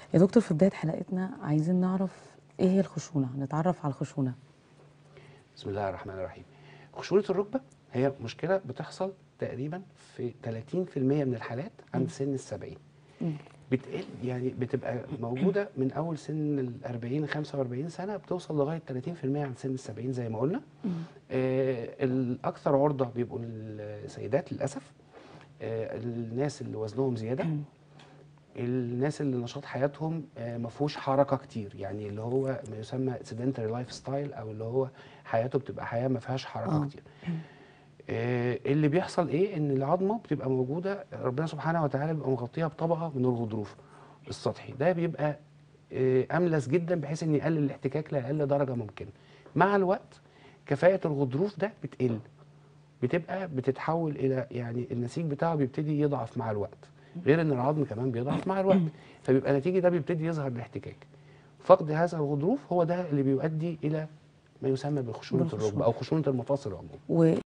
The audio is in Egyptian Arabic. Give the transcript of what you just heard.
يا دكتور في بداية حلقتنا عايزين نعرف ايه هي الخشونة نتعرف على الخشونة بسم الله الرحمن الرحيم خشونة الركبة هي مشكلة بتحصل تقريبا في 30% من الحالات عند سن السبعين مم. بتقل يعني بتبقى موجودة من أول سن ال 40 45 سنة بتوصل لغاية 30% عند سن السبعين زي ما قلنا آه الأكثر عرضة بيبقوا السيدات للأسف آه الناس اللي وزنهم زيادة الناس اللي نشاط حياتهم آه، ما فيهوش حركه كتير يعني اللي هو ما يسمى سيدنتري لايف ستايل او اللي هو حياته بتبقى حياه ما فيهاش حركه آه. كتير آه، اللي بيحصل ايه ان العظمه بتبقى موجوده ربنا سبحانه وتعالى بيبقى مغطيها بطبقه من الغضروف السطحي ده بيبقى آه، املس جدا بحيث ان يقلل الاحتكاك لاقل درجه ممكنه مع الوقت كفاءه الغضروف ده بتقل بتبقى بتتحول الى يعني النسيج بتاعه بيبتدي يضعف مع الوقت غير ان العظم كمان بيضعف مع الوقت فبيبقى نتيجه ده بيبتدي يظهر الاحتكاك فقد هذا الغضروف هو ده اللي بيؤدي الى ما يسمى بخشونه بالخشونة. الركبه او خشونه المفاصل عموما و